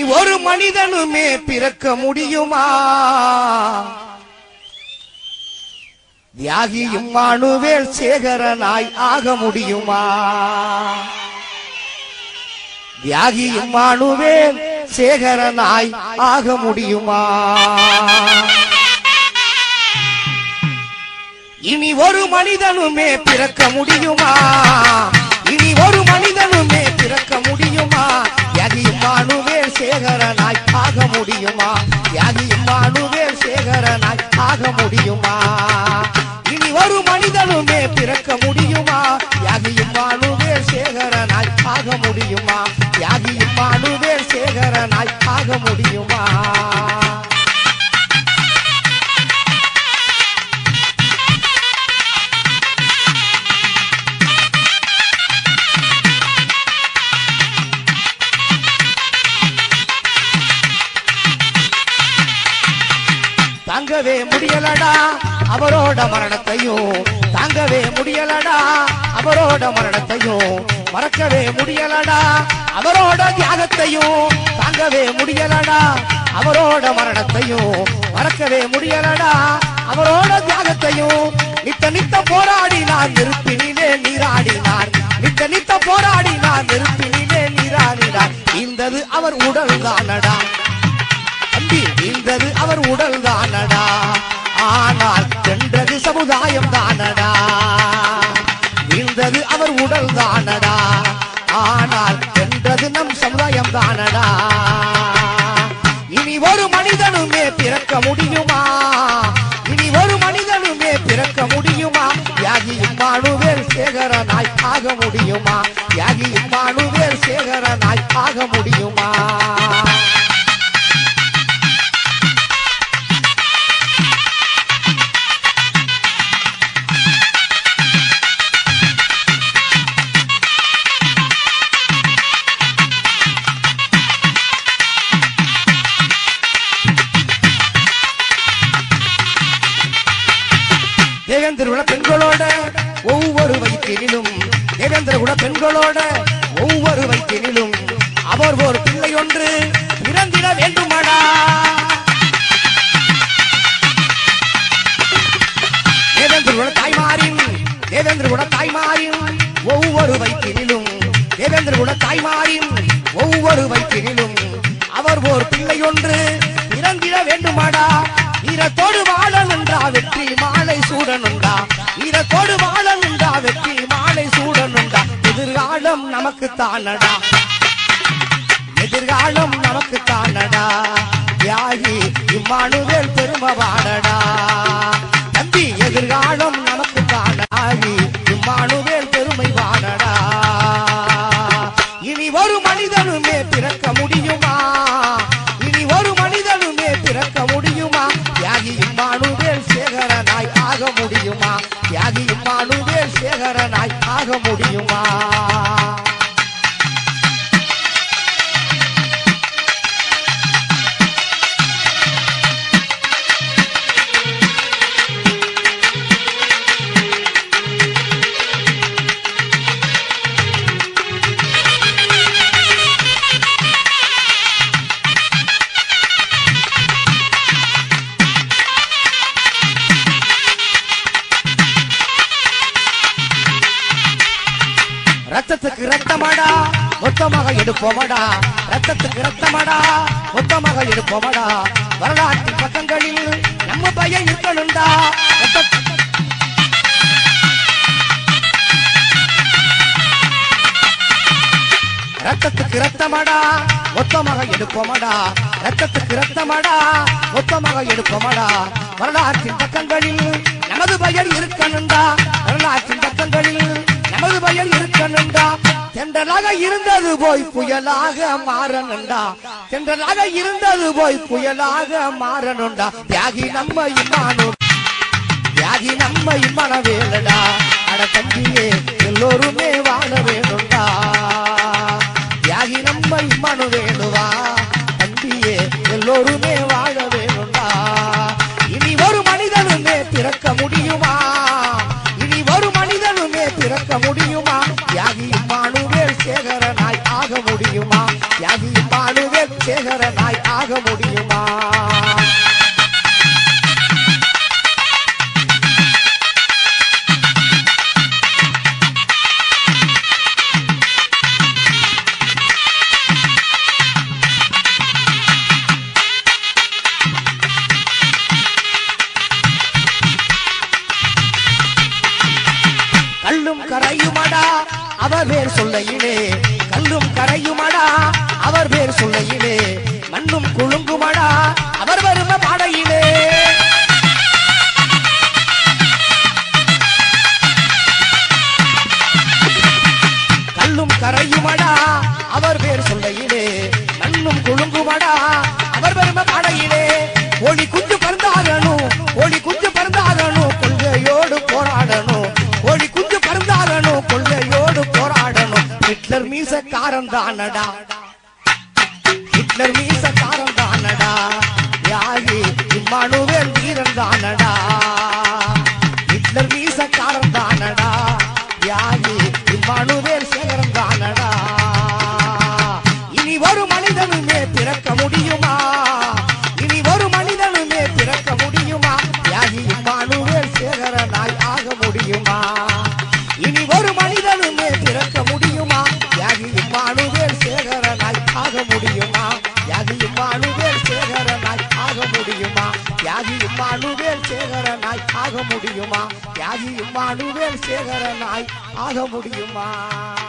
ஒரு மனிதனுமே பிறக்க முடியுமா தியாகியும் மானுவேல் சேகரனாய் ஆக முடியுமா தியாகியும் மானுவேல் சேகரனாய் ஆக முடியுமா இனி ஒரு மனிதனுமே பிறக்க முடியுமா இனி ஒரு மனிதனுமே பிறக்க முடியுமா தியாகியும் மானுவேல் சேகரனாய் ஆக முடியுமா தியாகியும் மானுவேல் சேகரனாய் ஆக முடியுமா இனி ஒரு மனிதனுமே பிறக்க முடியுமா தியாகியும் மானுவேல் சேகரனாய் ஆக முடியுமா தியாகியும் மானுவேல் சேகரனாய் ஆக முடியுமா தாங்கவே முடியலடா அவரோட மரணத்தையும் தாங்கவே முடியலடா அவரோட மரணத்தையும் மறக்கவே முடியலடா அவரோட தியாகத்தையும் தாங்கவே முடியலடா அவரோட மரணத்தையும் மறக்கவே முடியலடா அவரோட தியாகத்தையும் நித்த நித்த போராடினார் நெருப்பினிலே நீராடினார் நித்த நித்த போராடினார் நெருப்பினிலே நீராடினார் இந்தது அவர் உடல் தானடா தம்பி வீழ்ந்தது அவர் உடல் தானடா ஆனால் வென்றது சமுதாயம் தானடா வீழ்ந்தது அவர் உடல் தானடா ஆனால் வென்றது நம் சமுதாயம் தானடா இனி ஒரு மனிதனுமே பிறக்க முடியுமா இனி ஒரு மனிதனுமே பிறக்க முடியுமா யாகி இம்மானுவேல் சேகரனாய் ஆக முடியுமா யாகி இம்மானுவேல் சேகரனாய் ஆக முடியுமா தேவேந்திர குல பெண்களோட ஒவ்வொரு வயிற்றினிலும் தேவேந்திர குல பெண்களோட ஒவ்வொரு வயிற்றினிலும் அவர் ஒரு பிள்ளை ஒன்று பிறந்திட வேண்டுமாடா தேவேந்திர குல தாய்மாரின் தேவேந்திர குல தாய்மாரின் ஒவ்வொரு வயிற்றினிலும் தேவேந்திர குல தாய்மாரின் ஒவ்வொரு வயிற்றினிலும் அவர் ஒரு பிள்ளை ஒன்று பிறந்திட வேண்டுமாடா ஈரத்தோடு வாழனுண்டா வெற்றி மாலை சூடனுண்டா ஈரத்தோடு வாழனுண்டா வெற்றி மாலை சூடனுண்டா எதிர்காலம் நமக்கு தானடா எதிர்காலம் நமக்கு தானடா தியாகி இம்மானுவேல் பெருமவாடடா தம்பி எதிர்காலம் நமக்கு தானாகி இம்மானுவேல் பெருமை வாடடா இனி ஒரு மனிதனுமே பிறக்க முடியுமா இனி ஒரு மனிதனுமே பிறக்க முடியுமா தியாகி இம்மானுவேல் சேகரனாய் ஆக முடியுமா தியாகி இம்மானுவேல் சேகரனாய் ஆக முடியுமா ரத்தத்துக்கு ரத்தமாடா மொத்தமாக எடுப்போமடா ரத்தத்துக்கு ரத்தமாடா மொத்தமாக எடுப்போமடா வரலாற்று பக்கங்களில் நம்ம பையன் இருக்கணும்டா ரத்த- ரத்தத்துக்கு ரத்தமாடா மொத்தமாக எடுப்போமடா ரத்தத்துக்கு ரத்தமாடா மொத்தமாக எடுப்போமடா வரலாற்றின் பக்கங்களில் நமது பெயர் இருக்கணும்டா வரலாற்றின் பக்கங்களில் நமது பெயர் இருக்கணும்டா தென்றலாக இருந்தது போய் புயலாக மாறணும்டா தென்றலாக இருந்தது போய் புயலாக மாறணும்டா தியாகி நம்ம இம்மானு தியாகி நம்ம இம்மன வேலடா அட தம்பியே எல்லோருமே வாழ வேணும்டா தியாகி நம்ம இம்மனு வேணுவா தம்பியே எல்லோருமே வாழ வேணும்டா இனி ஒரு மனிதனுமே பிறக்க முடியுமா இனி ஒரு மனிதனுமே பிறக்க முடியுமா தியாகி இம்மானுவேல் சேகரனாய் ஆக முடியுமா தியாகி இம்மானுவேல் சேகர கல்லும் கரையுமடா அவர் பேர் சொல்லையிலே கல்லும் கரையுமடா அவர் பேர் சொல்லையிலே மண்ணும் குலுங்குமடா அவர் வரும பாடையிலே கல்லும் கரையுமடா அவர் பேர் சொல்லையிலே மண்ணும் குலுங்குமடா அவர் வரும பாடையிலே ஒளி குஞ்சு பறந்தாகணும் ஒளி குஞ்சு பறந்தாகணும் கொள்கையோடு போராடணும் ஒளி குஞ்சு பறந்தாகணும் கொள்கையோடு போராடணும் ஹிட்லர் மீசக்காரன் தானடா ஹிட்லர் மீசக்காரன் தானடா யாகி இம்மானுவேல் வீரன் தானடா ஹிட்லர் மீசக்காரன் தானடா யாகி இம்மானுவேல் சேகரன் தானடா இனி ஒரு மனிதனுமே பிறக்க முடியுமா இனி ஒரு மனிதனுமே பிறக்க முடியுமா யாகி இம்மானுவேல் சேகரனாய் ஆக முடியுமா இனி ஒரு மனிதனுமே பிறக்க முடியுமா யாகி இம்மானுவேல் சேகரனாய் ஆக முடியுமா யாகி இம்மானுவேல் சேகரனாய் ஆக முடியுமா யாகி இம்மானுவேல் சேகரனாய் ஆக முடியுமா யாகி இம்மானுவேல் சேகரனாய் ஆக முடியுமா